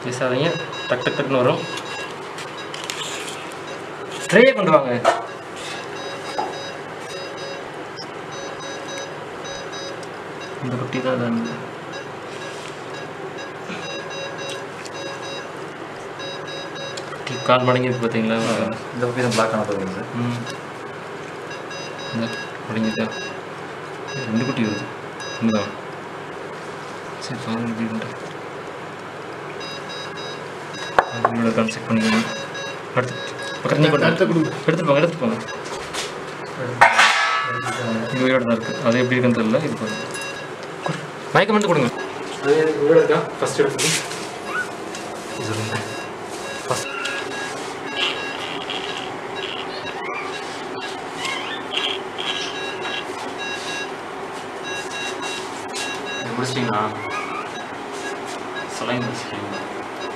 பேசாதீங்க டக் டக் டக்குன்னு வரும் ட்ரேயை கொண்டு வாங்க இந்த குட்டி தான் அதான் குட்டி கால் மடங்கி இருக்கு பார்த்தீங்களா இந்த பக்கம் தான் பிளாக் ஆனது வருது சார் ம் இந்த மடங்கிட்டா ரெண்டு குட்டி வருது ஒன்றுதான் சரி பாருங்க எப்படின்ட்டு உங்களோட கான்செப்ட் பண்ணிக்கணும் அடுத்து பக்கத்து நீ கொண்டு அடுத்த கொடுங்க. எடுத்துட்டு போங்க எடுத்துட்டு போங்க இது உயிரோட தான் இருக்குது அது எப்படி இருக்குன்னு தெரியல இது பாருங்க கொடு. மயக்கம் மட்டும் கொடுங்க அது உயிரோட இருக்கா ஃபஸ்ட் எடுத்துட்டு சொல்லுங்க முடிச்சிட்டிங்களா சொல்லாங்க முடிச்சிட்டிங்களா